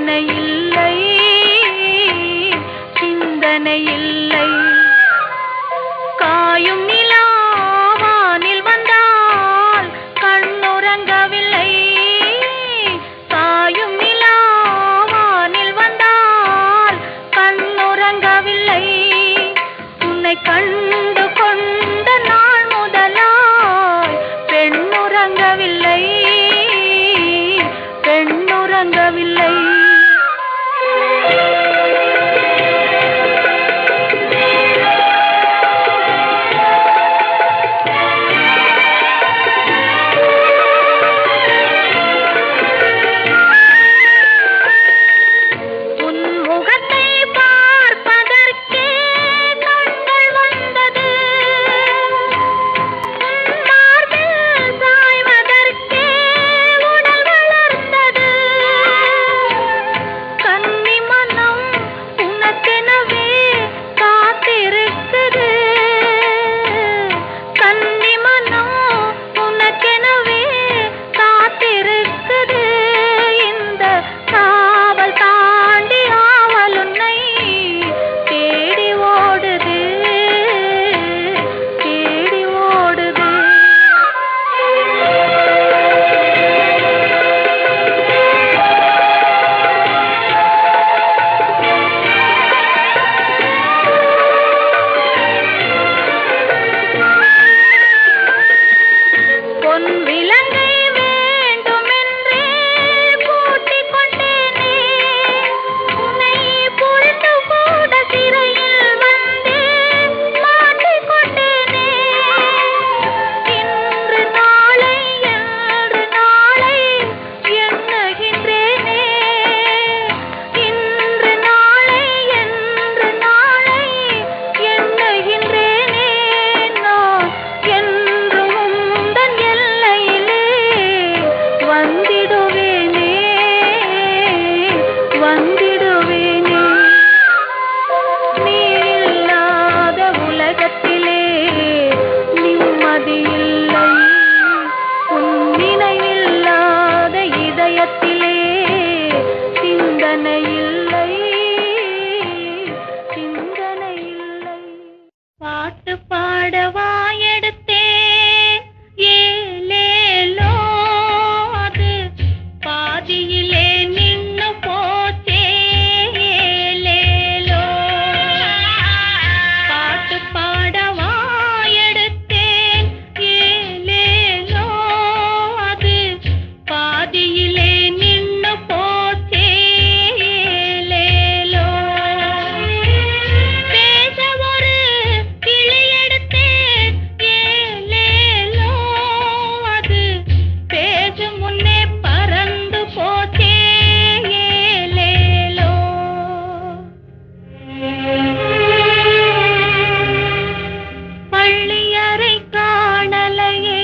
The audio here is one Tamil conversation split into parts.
சிந்தனை இல்லை சிந்தனை இல்லை காயும் நிலாவானில் வந்தால் கண்ணுறங்கவில்லை காயும் நிலாவானில் வந்தால் கண்ணுறங்கவில்லை உன்னை கண்டு கொண்ட நாள் முதலாய் பெண்ணுறங்கவில்லை பெண்ணுறங்கவில்லை உன் முகத்தை பார்ப்பதற்கே கண்கள் வந்தது உன் மார்பில் சாய்வதற்கே உடல் வளர்ந்தது கன்னி மனம் உனக்கெனவே காத்திருக்குது கன்னி மனம் உனக்கெனவே காத்திருக்குது இந்த காவல் தாண்டி ஆவல் உன்னை தேடி ஓடுது தேடி ஓடுது பொன் விலங்கை வேண்டுமென்றே பூட்டிக் கொண்டேனே உன்னை புரிந்து கூட சிறையில் வந்தே மாட்டிக் கொண்டேனே இன்று நாளை என்று நாளை எண்ணுகின்றேனே இன்று நாளை என்று நாளை எண்ணுகின்றேனே நான் என்றும் உந்தன் எல்லையிலே வந்திடுவேனே வந்திடுவேனே நீ இல்லாத உலகத்திலே நிம்மதி இல்லை உன் நினைவில்லாத இதயத்திலே சிந்தனை இல்லை சிந்தனை இல்லை பாட்டு பாடவா எடுத்தேன் ஏலேலோ அது பாதியிலே நின்னு போச்சே ஏலேலோ பாட்டு பாடவா எடுத்தேன் ஏலேலோ அது பாதியிலே நின்னு போச்சே ஏலேலோ பேச ஒரு கிளி எடுத்தேன் ஏலேலோ அது பேசும் முன்னே பறந்து போச்சே ஏலேலோ பள்ளியறை காணலையே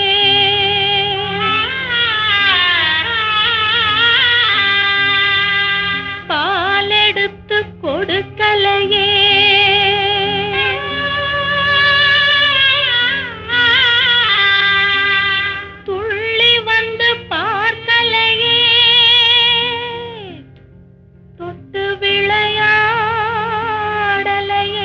பாலெடுத்து கொடுக்கலையே துள்ளி வந்து பார்க்கலையே தொட்டு விளையாடலையே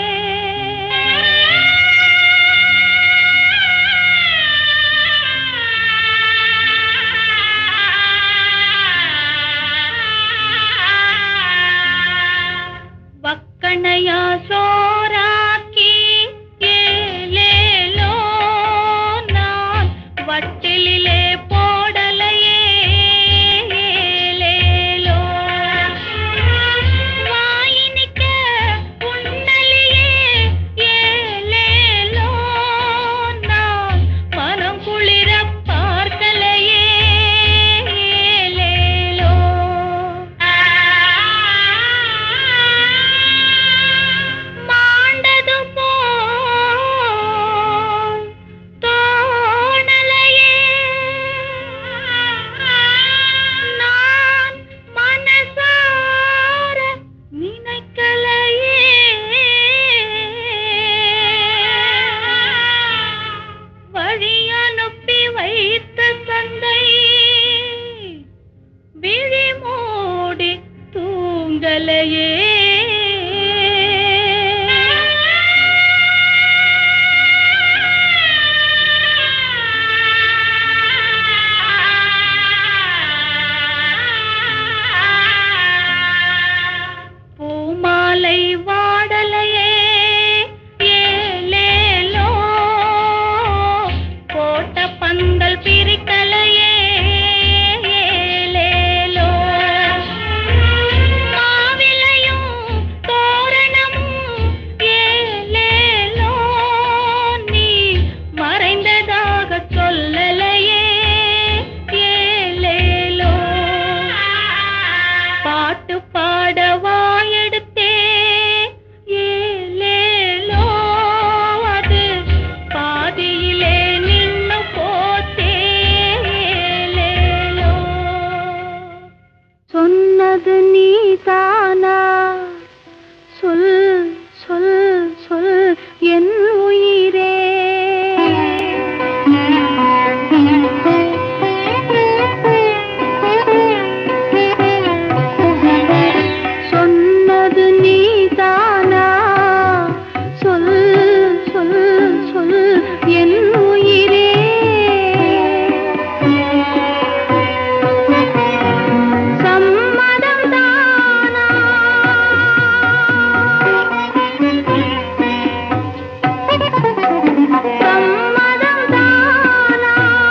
வக்கணையா சோறாக்கி ஏலேலோ நான் வட்டிலே போடலையே ஏலேலோ வாயினிக்க உண்ணலையே ஏலேலோ நான் மனம் குளிர பார்க்கலையே ஏலேலோ சொல்லலையே பூமாலை வாடலையே ஏலேலோ போட்ட பந்தல் பிரிக்கலையே ஏலேலோ மாவிலையும் தோரணமும் ஏலேலோ நீ மறைந்ததாக சொல்லலையே ஏலேலோ பாட்டு பாட வாயெடுத்தே ஏலேலோ அது பாதியிலே நின்னு போச்சே ஏலேலோ சொன்னது நீதானா சொல் சொல் சொல் என் உயிரே சொன்னது நீதானா சொல் சொல் சொல் என் உயிரே சம்மதம் தானா சம்மதம் தானா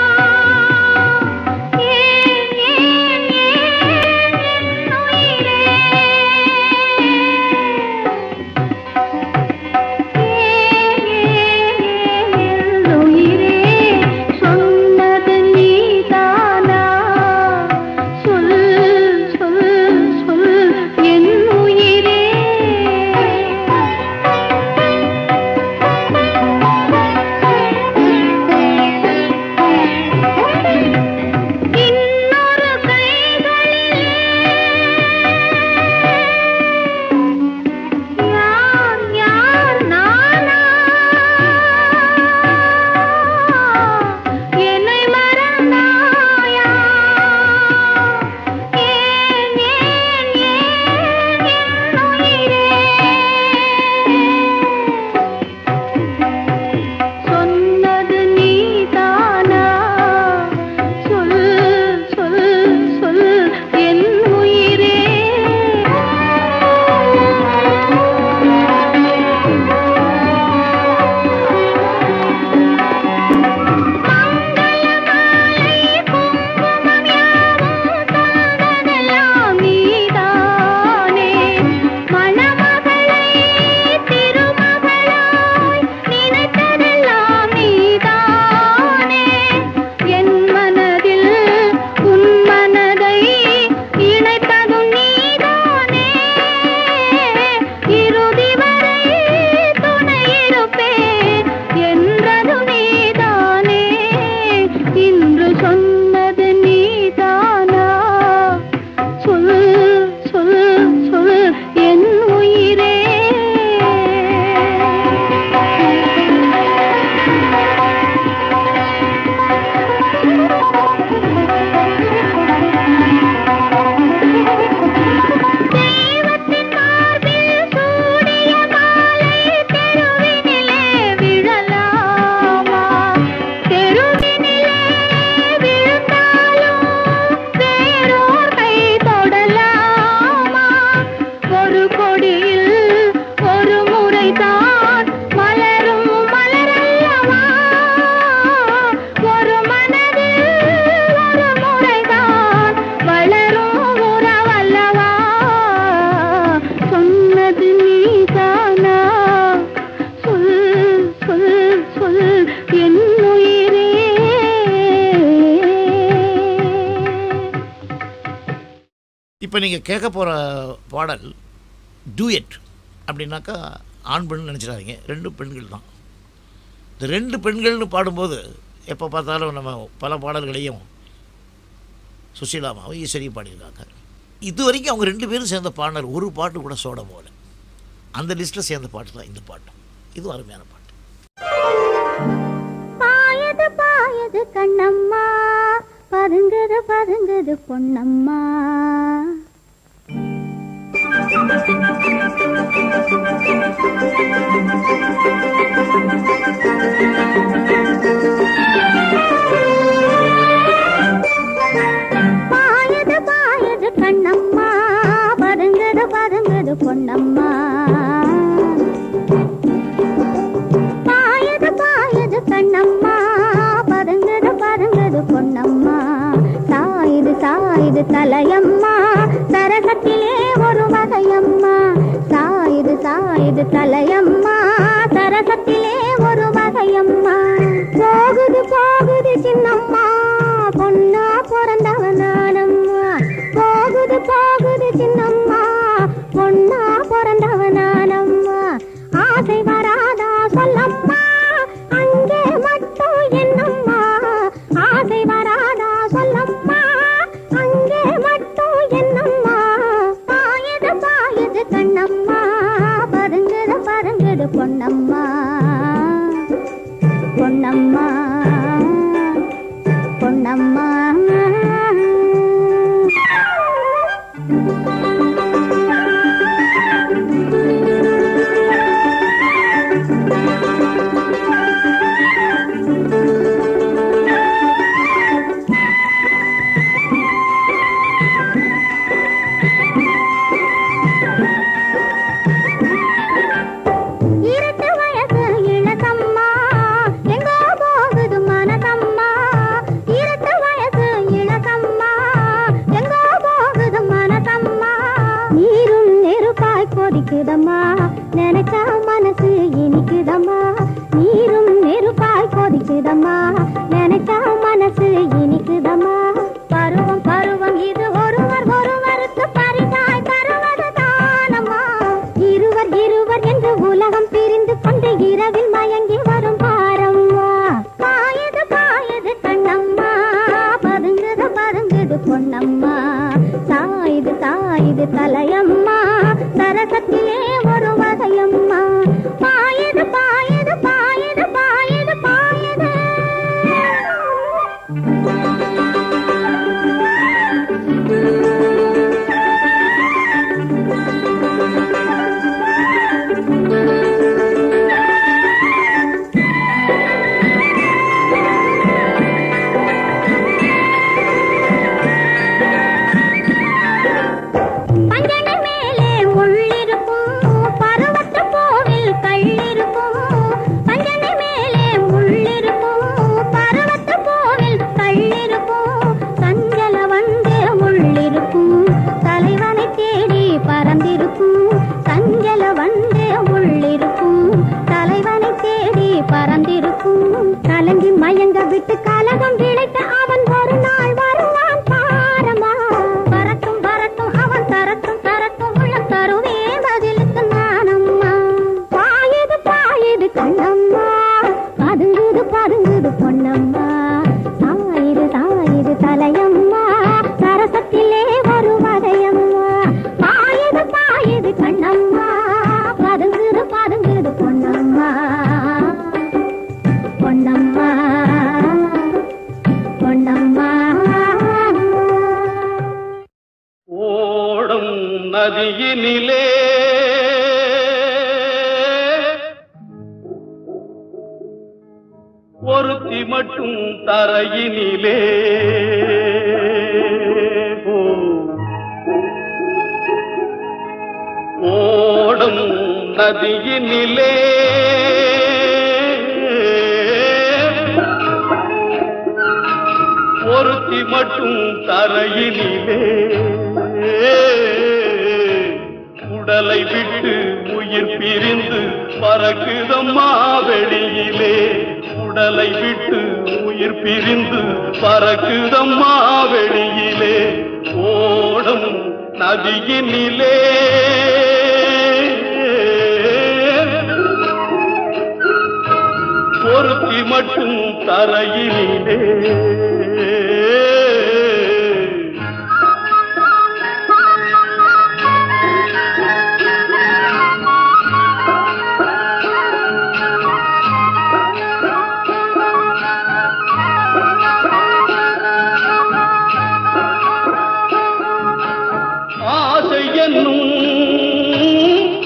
ஏன் ஏன் ஏன் என் உயிரே உயிரே சொன்னது நீதானா சொல் சொல் சொல் என் உயிரே இன்னொரு கைகளிலே யார் யார் நானா என்னை மறந்தாயா ஏன் ஏன் ஏன் என் உயிரே சொன்னது நீதானா சொல் சொல் சொல் என் உயிரே தந்ததெல்லாம் நீதானே மணமகளை திருமகளாய் நினைத்ததெல்லாம் நீதானே என் மனதில் உன் மனதை இணைத்ததும் நீதானே இறுதி வரை துணையிருப்பேன் என்றதும் நீதானே இன்று சொன்னது நீதானா சொல் சொல் சொல் என் உயிரே தெய்வத்தின் மார்பில் சூடிய மாலை தெருவினிலே விழலாமா தெருவினிலே விழுந்தாலும் வேறோர் கை தொடலாமா ஒரு கொடியில் ஒரு முறைதான் மலரும் மலரல்லவா ஒரு மனதில் ஒரு முறைதான் வளரும் உறவல்லவா சொன்னது நீதானா சொல் சொல் சொல் என் உயிரே இப்போ நீங்கள் கேட்க போகிற பாடல் டூயட் அப்படின்னாக்கா ஆண் பெண் நினச்சிடாதீங்க ரெண்டும் பெண்கள் தான் இந்த ரெண்டு பெண்கள்னு பாடும்போது எப்போ பார்த்தாலும் நம்ம பல பாடல்களையும் சுசீலாமாவும் ஈஸ்வரியும் பாடியிருக்காங்க இது வரைக்கும் அவங்க ரெண்டு பேரும் சேர்ந்த பாடினர் ஒரு பாட்டு கூட சோட போகல அந்த லிஸ்ட்டில் சேர்ந்த பாட்டு தான் இந்த பாட்டு இது அருமையான பாட்டு பாயது பாயது கண்ணம்மா பதுங்குது பதுங்குது பொன்னம்மா பாயது பாயது கண்ணம்மா பதுங்குது பதுங்குது பொன்னம்மா பாயது பாயது கண்ணம்மா பதுங்குது பதுங்குது பொன்னம்மா சாயுது சாயுது தலையம்மா சரகத்திலே ஒரு வகையம்மா சாயுது சாயுது தலையம்மா சரகத்திலே ஒரு வகையம்மா போகுது போகுது சின்னம்மா பொண்ணா பிறந்தவ நானம்மா போகுது போகுது சின்னம்மா பொண்ணா பிறந்தவ நானம்மா ஆசை வராதா சொல்லம்மா அங்கே மட்டும் என்னம்மா ஆசை வராதா சொல்லம்மா அங்கே மட்டும் என்னம்மா பாயது பாயது கண்ணம்மா பதுங்குது பதுங்குது பொன்னம்மா பொன்னம்மா பொன்னம்மா இருட்டு வயசு இளசம்மா எங்கோ போகுது மனசம்மா இருட்டு வயசு இளசம்மா எங்கோ போகுது மனசம்மா நீரும் நெருப்பாய் கொதிக்குதம்மா நினைச்சா மனசு இனிக்குதம்மா நீரும் நெருப்பாய் கொதிக்குதம்மா நினைச்சா மனசு இனிக்குதம்மா பருவம் பருவம் இது ஒருவர் ஒருவருக்கு பரிசாய் தருவது தானம்மா இருவர் இருவர் என்று உலகம் பிரிந்து கொண்டு இரவில் மயங்கி வரும் பாரம்மா பாயது பாயது கண்ணம்மா பதுங்குது பதுங்குது பொன்னம்மா சாயுது சாயுது தலையம்மா சரசத்திலே ஒரு வகையம்மா பாயது பாயது பாயது பாயது பாயது பஞ்சனை மேலே முள்ளிருக்கும் பருவத்து பூவில் கள்ளிருக்கும் பஞ்சனை மேலே முள்ளிருக்கும் பருவத்து பூவில் கள்ளிருக்கும் சஞ்சல வந்து முள்ளிருக்கும் தலைவனை தேடி பறந்திருக்கும் சஞ்சல வந்து முள்ளிருக்கும் தலைவனை தேடி பறந்திருக்கும் கலங்கி மயங்க விட்டு கலகம் விளைத்த அவன் ஒரு நாள் வருவான் பாரமா வரட்டும் வரட்டும் அவன் தரட்டும் தரட்டும் உள்ளம் தருவே பதிலுக்கு நானம்மா பாயுது பாயுது கண்ணம்மா பதுங்குது பதுங்குது பொன்னம்மா சாயுது சாயுது தலையம்மா சரசத்திலே ஒரு வகையம்மா பாயுது பாயுது கண்ணம்மா பதுங்குது பதுங்குது பொன்னம்மா பொன்னம்மா பொன்னம்மா ஓடும் நதியினிலே ஒருத்தி மட்டும் தரையினிலே ஓ. ஓடும் நதியினிலே ஒருத்தி மட்டும் தரையினிலே உடலை விட்டு உயிர் பிரிந்து பறக்குதம்மா வெளியிலே உடலை விட்டு உயிர் பிரிந்து பறக்குதம்மா வெளியிலே ஓடும் நதியினிலே ஒருத்தி மட்டும் தரையினிலே ஆசை என்னும்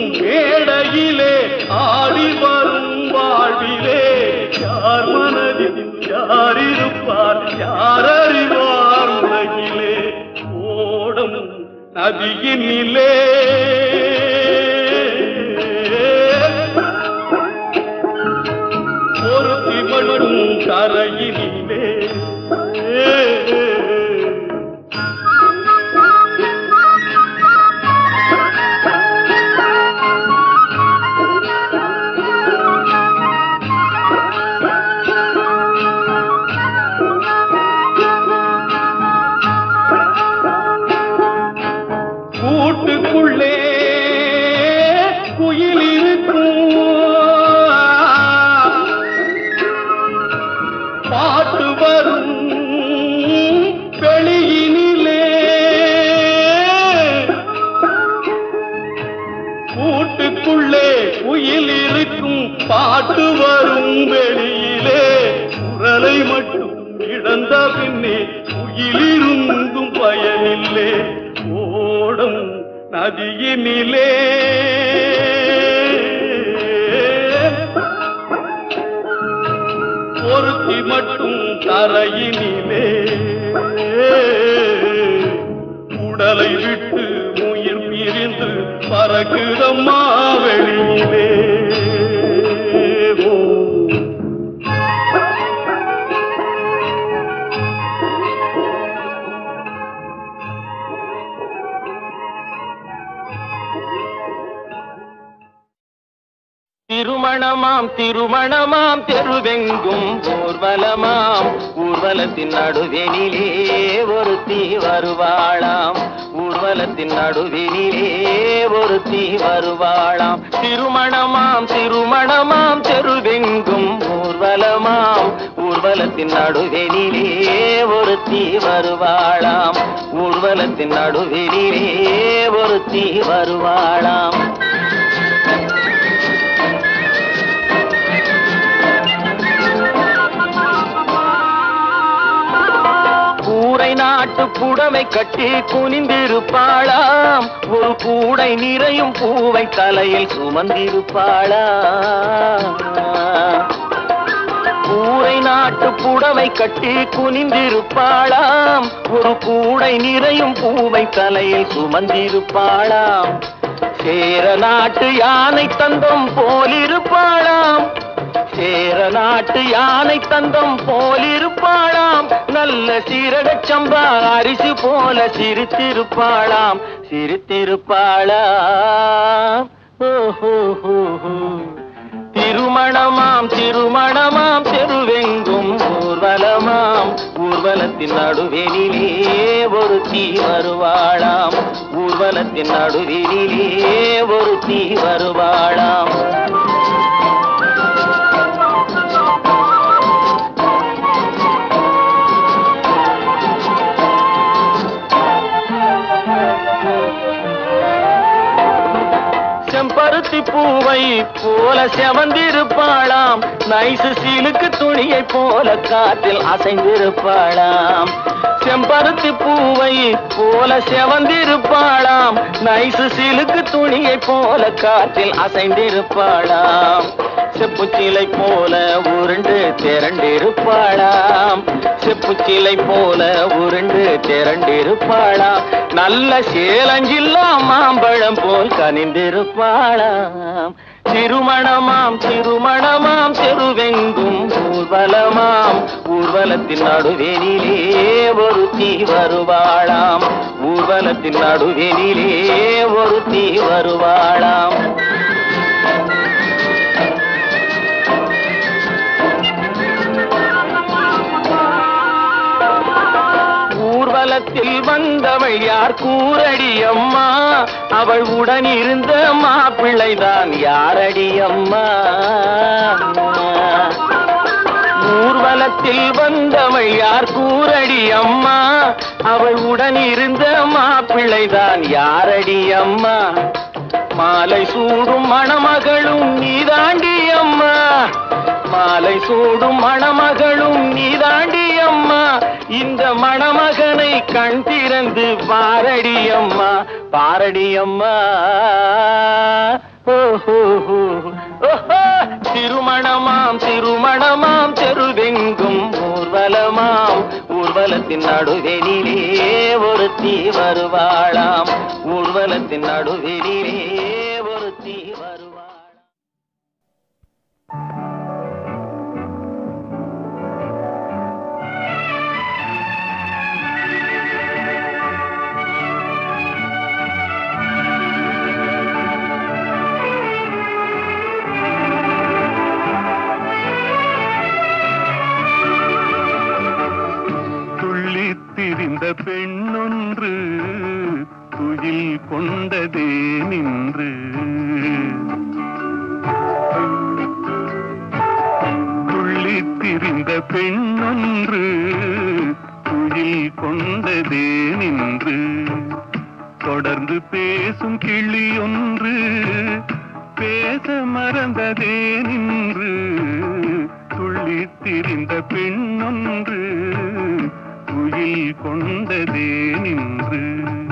மேடையிலே ஆடி வரும் வாழ்விலே யார் மனதில் யார் இருப்பார் யார் அறிவார் உலகிலே ஓடும் நதியினிலே ஒருத்தி மட்டும் கரையினிலே கூட்டுக்குள்ளே குயில் இருக்கும் பாட்டு வரும் வெளியினிலே கூட்டுக்குள்ளே குயில் இருக்கும் பாட்டு வரும் வெளியிலே குரலை மட்டும் இழந்த பின்னே குயிலிருந்தும் பயனில்லே ஓடும் நதியினிலே ஒருத்தி மட்டும் தரையினிலே உடலை விட்டு உயிர் பிரிந்து பறக்குதம்மா வெளியிலே ஓ திருமணமாம் திருமணமாம் தெருவெங்கும் ஊர்வலமாம் ஊர்வலத்தின் நடுவெனிலே ஒருத்தி வருவாளாம் ஊர்வலத்தின் நடுவெனிலே ஒருத்தி வருவாளாம் திருமணமாம் திருமணமாம் தெருவெங்கும் ஊர்வலமாம் ஊர்வலத்தின் நடுவெனிலே ஒருத்தி வருவாளாம் ஊர்வலத்தின் நடுவெனிலே ஒருத்தி வருவாளாம் கூரை நாட்டு புடவை கட்டி குனிந்திருப்பாளாம் ஒரு கூடை நிறையும் பூவை தலையில் சுமந்திருப்பாளாம் கூரை நாட்டு புடவை கட்டி குனிந்திருப்பாளாம் ஒரு கூடை நிறையும் பூவை தலையில் சுமந்திருப்பாளாம் சேர நாட்டு யானை தந்தம் போலிருப்பாளாம் சேர நாட்டு யானை தந்தம் போலிருப்பாளாம் நல்ல சீரகச் சம்பா அரிசி போல சிரித்திருப்பாளாம் சிரித்திருப்பாளாம் ஓஹோ திருமணமாம் திருமணமாம் தெருவெங்கும் ஊர்வலமாம் ஊர்வலத்தின் நடுவெனிலே ஒருத்தி வருவாளாம் ஊர்வலத்தின் நடுவெனிலே ஒருத்தி வருவாளாம் செம்பருத்தி பூவை போல செவந்திருப்பாளாம் நைசு சீலுக்கு துணியை போல காற்றில் அசைந்திருப்பாளாம் செம்பருத்தி பூவை போல செவந்திருப்பாளாம் நைசு சீலுக்கு துணியை போல காற்றில் அசைந்திருப்பாளாம் செப்புச்சிலை போல உருண்டு திரண்டிருப்பாளாம் செப்புச்சிலை போல உருண்டு திரண்டிருப்பாளாம் நல்ல சேலஞ்சில்லா மாம்பழம் போல் கனிந்திருப்பாளாம் திருமணமாம் திருமணமாம் தெருவெங்கும் ஊர்வலமாம் ஊர்வலத்தின் நடுவெனிலே ஒருத்தி வருவாளாம் ஊர்வலத்தின் நடுவெனிலே ஒருத்தி வருவாளாம் ஊர்வலத்தில் வந்தவள் யார் கூரடி அம்மா அவள் உடன் இருந்த மாப்பிள்ளைதான் யாரடி அம்மா ஊர்வலத்தில் வந்தவள் யார் கூரடி அம்மா அவள் உடன் இருந்த மாப்பிள்ளைதான் யாரடி அம்மா மாலை சூடும் மணமகளும் நீதாண்டி அம்மா மாலை சூடும் மணமகளும் நீதாண்டி அம்மா இந்த மணமகனை கண் திறந்து பாரடி அம்மா பாரடி அம்மா ஓஹோ ஓஹோ திருமணமாம் திருமணமாம் தெருவெங்கும் ஊர்வலமாம் ஊர்வலத்தின் நடுவெளிலே ஒருத்தி வருவாளாம் ஊர்வலத்தின் நடுவெளிலே ஒருத்தி வருவாளாம் துள்ளித் திரிந்த பெண்ணொன்று துயில் கொண்டதே நின்று துள்ளித் திரிந்த பெண்ணொன்று துயில் கொண்டதே நின்று தொடர்ந்து பேசும் கிளி ஒன்று பேச மறந்ததே நின்று துள்ளித் திரிந்த பெண்ணொன்று துயில் கொண்டதே நின்று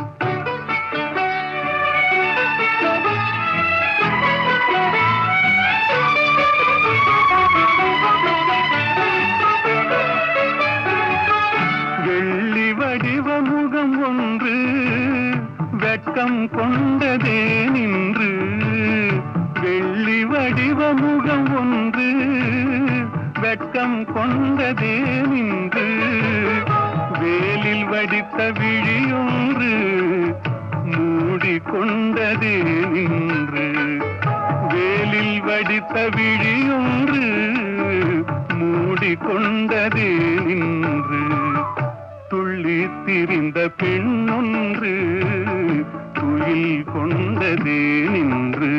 வெள்ளி வடிவ முகம் ஒன்று வெட்கம் கொண்டதே நின்று வெள்ளி வடிவ முகம் ஒன்று வெட்கம் கொண்டதே நின்று வேலில் வடித்த விழியொன்று மூடிக்கொண்டதே நின்று வேலில் வடித்த விழியொன்று மூடிக்கொண்டதே நின்று துள்ளி திரிந்த பெண்ணொன்று துயில் கொண்டதே நின்று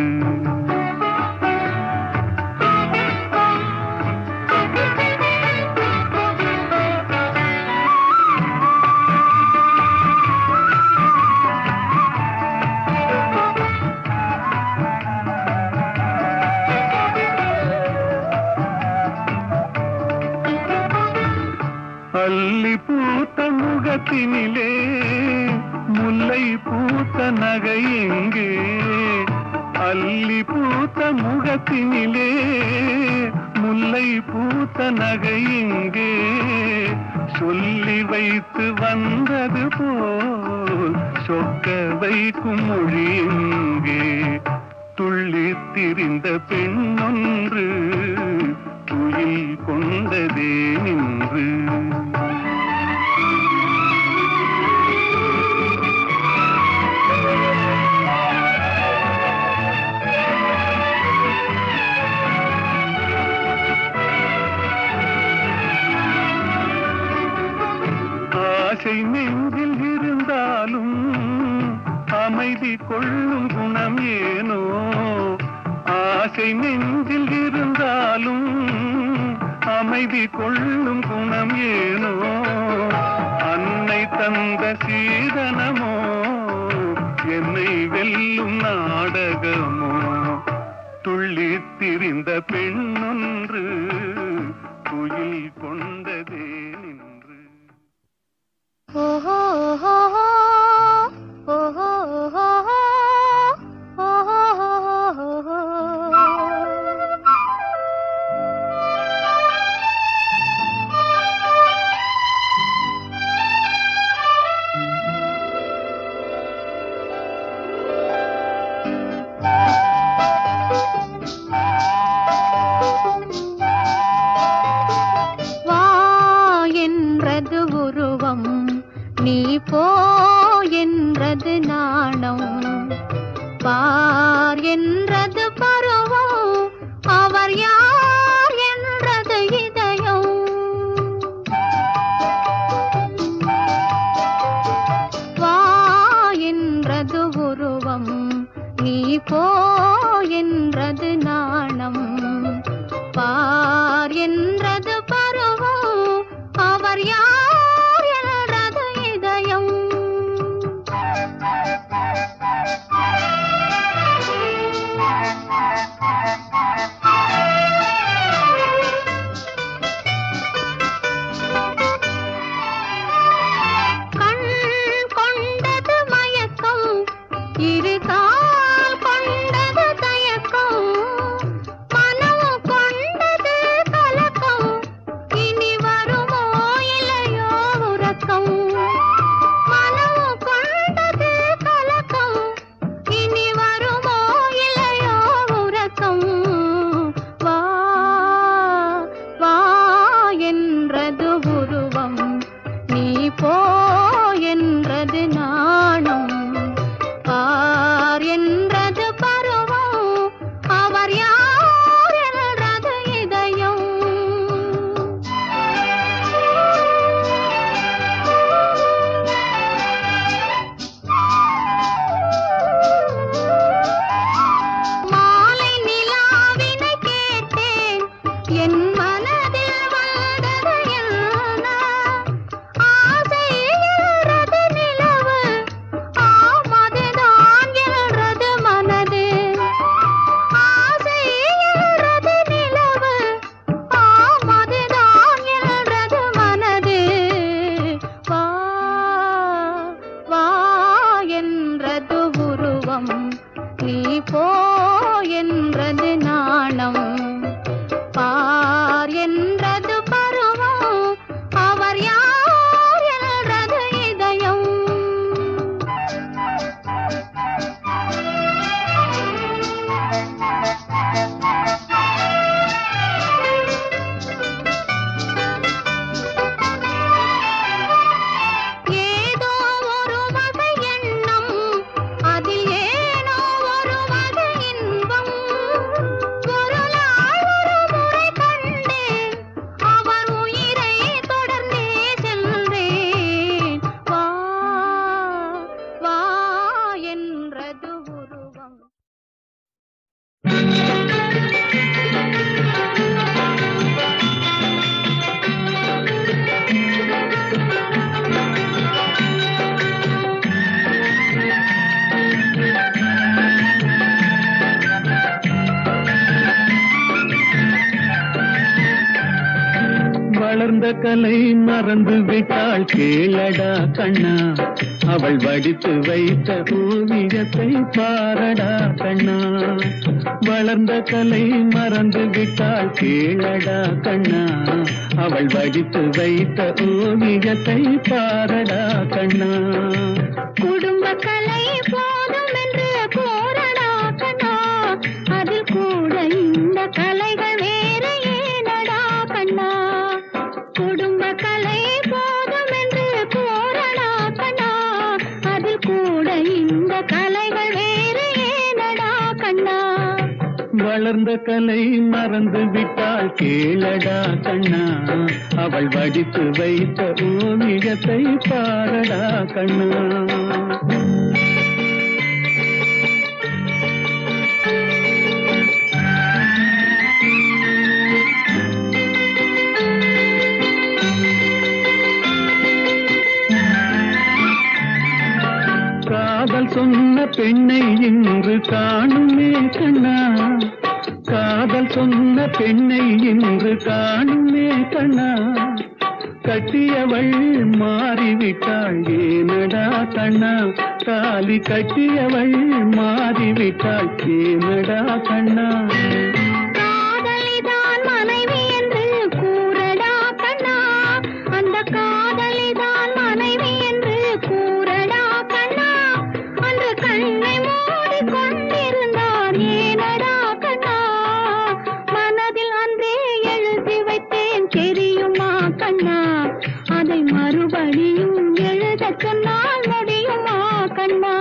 அல்லி பூத்த முகத்தினிலே முல்லை பூத்த நகை எங்கே அல்லி பூத்த முகத்தினிலே முல்லை பூத்த நகை எங்கே சொல்லி வைத்து வந்தது போல் சொக்க வைக்கும் மொழி எங்கே துள்ளி திரிந்த பெண்ணொன்று துயில் கொண்டதே நின்று ஆசை நெஞ்சில் இருந்தாலும் அமைதி கொள்ளும் குணம் ஏனோ ஆசை நெஞ்சில் இருந்தாலும் அமைதி கொள்ளும் குணம் ஏனோ அன்னை தந்த சீதனமோ என்னை வெல்லும் நாடகமோ துள்ளி திரிந்த பெண்ணொன்று குயில் கொண்டதே நின்று ஓஹோ ஓஹோ ஓஹோ ஓஹோ வா என்றது உருவம் நீ போ என்றது நாணம் பார் என்றது பருவம் அவர் யார் என்றது இதயம் வா என்றது உருவம் நீ போ என்றது நாணம் பார் என்றது பருவம் அவர் யார் என்றது இதயம் கண் கொண்டது மயக்கம் இரு கால் கொண்டது தயக்கம் போ என்றது நாணம் பார் என்றது பருவம் அவர் யார் என்றது இதயம் ஏதோ ஒரு வகை எண்ணம் அதில் ஏனோ ஒரு வகை இன்பம் ஒரு நாள் ஒரு முறை கண்டேன் அவர் உயிரை தொடர்ந்தே சென்றேன் வா வா என்றது உருவம் வளர்ந்த கலை மறந்து விட்டாள் கேளடா கண்ணா அவள் வடித்து வைத்த ஓவியத்தை பாரடா கண்ணா வளர்ந்த கலை மறந்து விட்டாள் கேளடா கண்ணா அவள் வடித்து வைத்த ஓவியத்தை பாரடா கண்ணா குடும்ப கலை போதும் என்று போரடா கண்ணா அதில் கூட இந்த கலைகள் வேறு ஏனடா கண்ணா குடும்ப கலை போதும் என்று போரடா கண்ணா அதில் கூட இந்த கலைகள் வேறு ஏனடா கண்ணா வளர்ந்த கலை மறந்து விட்டாள் கேளடா கண்ணா அவள் வடித்து வைத்த ஓவியத்தை பாரடா கண்ணா காதல் சொன்ன பெண்ணை இன்று காணுமே கண்ணா காதல் சொன்ன பெண்ணை இன்று காணுமே கண்ணா கட்டியவள் மாறிவிட்டாள் ஏனடா கண்ணா தாலி கட்டியவள் மாறிவிட்டாள் ஏனடா கண்ணா காதலிதான் மனைவி என்று கூறடா கண்ணா அந்த காதலிதான் மனைவி என்று கூறடா கண்ணா அன்று கண்ணை மூடி கொண்டிருந்தார் ஏனடா கண்ணா மனதில் அன்றே எழுதி வைத்தேன் தெரியுமா கண்ணா அதை மறுபடியும் எழுதச் சொன்னால் முடியுமா கண்ணா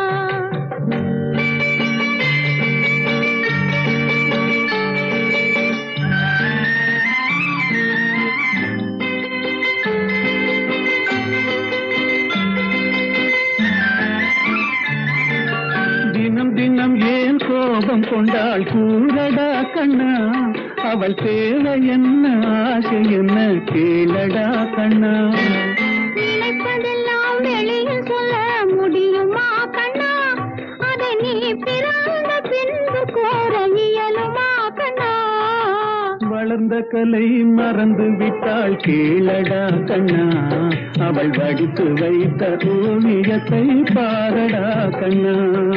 தினம் தினம் ஏன் கோபம் கொண்டாள் கூறடா கண்ணா அவள் தேவை என்ன ஆசை என்ன கேளடா கண்ணா நினைப்பதெல்லாம் வெளியில் சொல்ல முடியுமா கண்ணா அதை நீ பிறந்த பின்பு கோர இயலுமா கண்ணா வளர்ந்த கலை மறந்து விட்டாள் கேளடா கண்ணா அவள் வடித்து வைத்த ஓவியத்தை பாரடா கண்ணா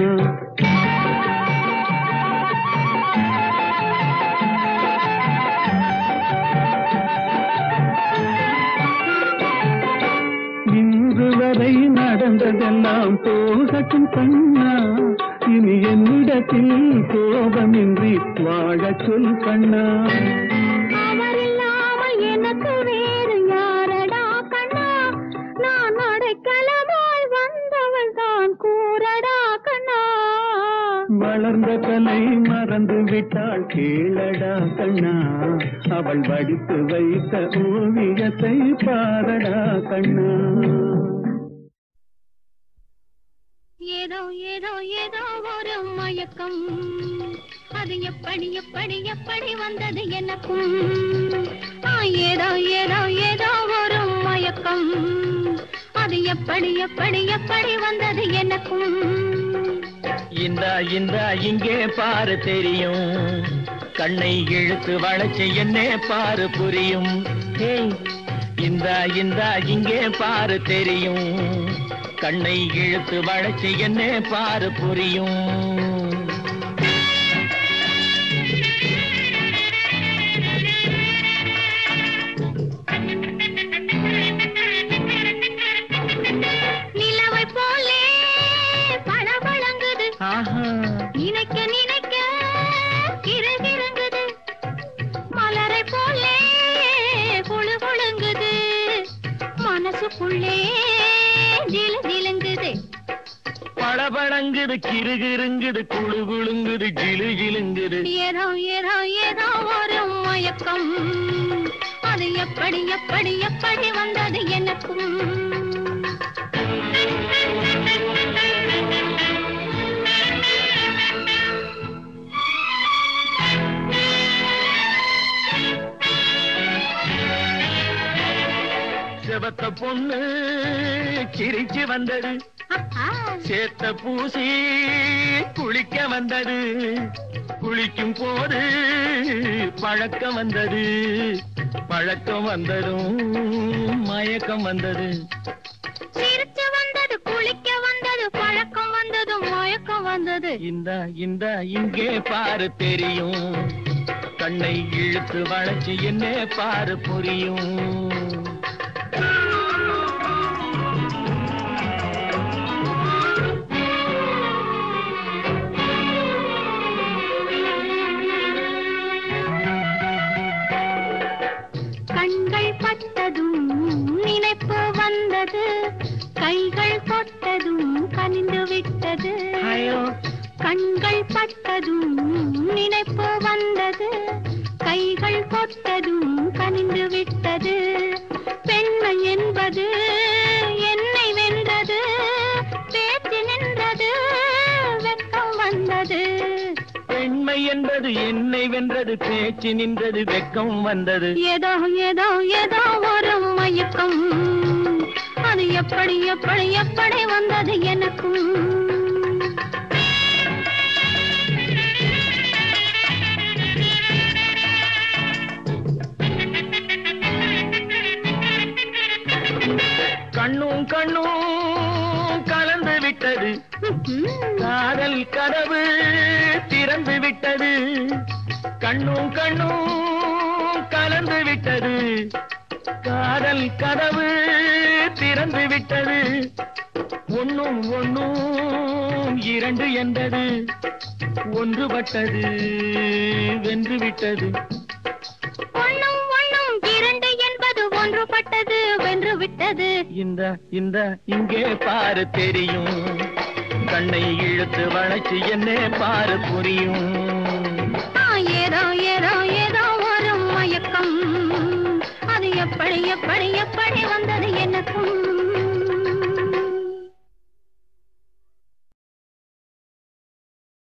இன்று வரை நடந்ததெல்லாம் போகட்டும் கண்ணா இனி என்னிடத்தில் கோபமின்றி வாழச் சொல் கண்ணா அவர் இல்லாமல் எனக்கு வேறு யாரடா கண்ணா நான் அடைக்கலமாய் வந்தவள் தான் கூறடா கண்ணா வளர்ந்த கலை மறந்து விட்டாள் கேளடா கண்ணா அவள் வடித்து வைத்த ஓவியத்தை பாரடா கண்ணா ஏதோ ஏதோ ஏதோ ஒரு மயக்கம் அது எப்படி எப்படி எப்படி வந்தது எனக்கும் ஆ, ஏதோ ஏதோ ஏதோ ஒரு மயக்கம் அது எப்படி எப்படி எப்படி வந்தது எனக்கும் இந்த இந்த இங்கே பாரு தெரியும் கண்ணை இழுத்து வளைச்சு என்னே பாரு புரியும் ஏய், இந்த இந்த இங்கே பாரு தெரியும் கண்ணை இழுத்து வளைச்சு என்னே பாரு புரியும் நினைக்க நினைக்க கிருகிருங்குது மலரை போலே குழு குழுங்குது மனசுக்குள்ளே ஜிலு ஜிலுங்குது பளபளங்குது கிருகிருங்குது குழு குழுங்குது ஜிலு ஜிலுங்குது ஏதோ ஏதோ ஏதோ ஒரு மயக்கம் அது எப்படி எப்படி எப்படி வந்தது எனக்கும் செவத்த பொண்ணு சிரிச்சு வந்தது ஆஹா, சேத்த பூசி குளிக்க வந்தது குளிக்கும் போது பழக்கம் வந்தது பழக்கம் வந்ததும் மயக்கம் வந்தது சிரிச்சு வந்தது குளிக்க வந்தது பழக்கம் வந்தது மயக்கம் வந்தது இந்த இந்த இங்கே பாரு தெரியும் கண்ணை இழுத்து வளைச்சு என்ன பாரு புரியும் கண்கள் பட்டதும் நினைப்பு வந்தது கைகள் தொட்டதும் கனிந்து விட்டது ஐயோ கண்கள் பட்டதும் நினைப்பு வந்தது கைகள் தொட்டதும் கனிந்து விட்டது பெண்மை என்பது என்னை வென்றது பேச்சு நின்றது வெட்கம் வந்தது பெண்மை என்பது என்னை வென்றது பேச்சு நின்றது வெக்கம் வந்தது ஏதோ ஏதோ ஏதோ ஒரு மயக்கம் அது எப்படி எப்படி எப்படி வந்தது எனக்கும் கண்ணும் கண்ணும் கலந்து விட்டது காதல் கதவு திறந்து விட்டது கண்ணும் கண்ணும் கலந்து விட்டது காதல் கதவு திறந்து விட்டது ஒண்ணும் ஒண்ணும் இரண்டு என்றது ஒன்றுபட்டது வென்று விட்டது ஒண்ணும் ஒண்ணும் இரண்டு என்பது ஒன்றுபட்டது வென்று விட்டது இந்த இந்த இங்கே பாரு தெரியும் கண்ணை இழுத்து வளைச்சு என்ன பாரு புரியும் ஆ, ஏதோ ஏதோ ஏதோ ஒரு மயக்கம் அது எப்படி எப்படி எப்படி வந்தது எனக்கும்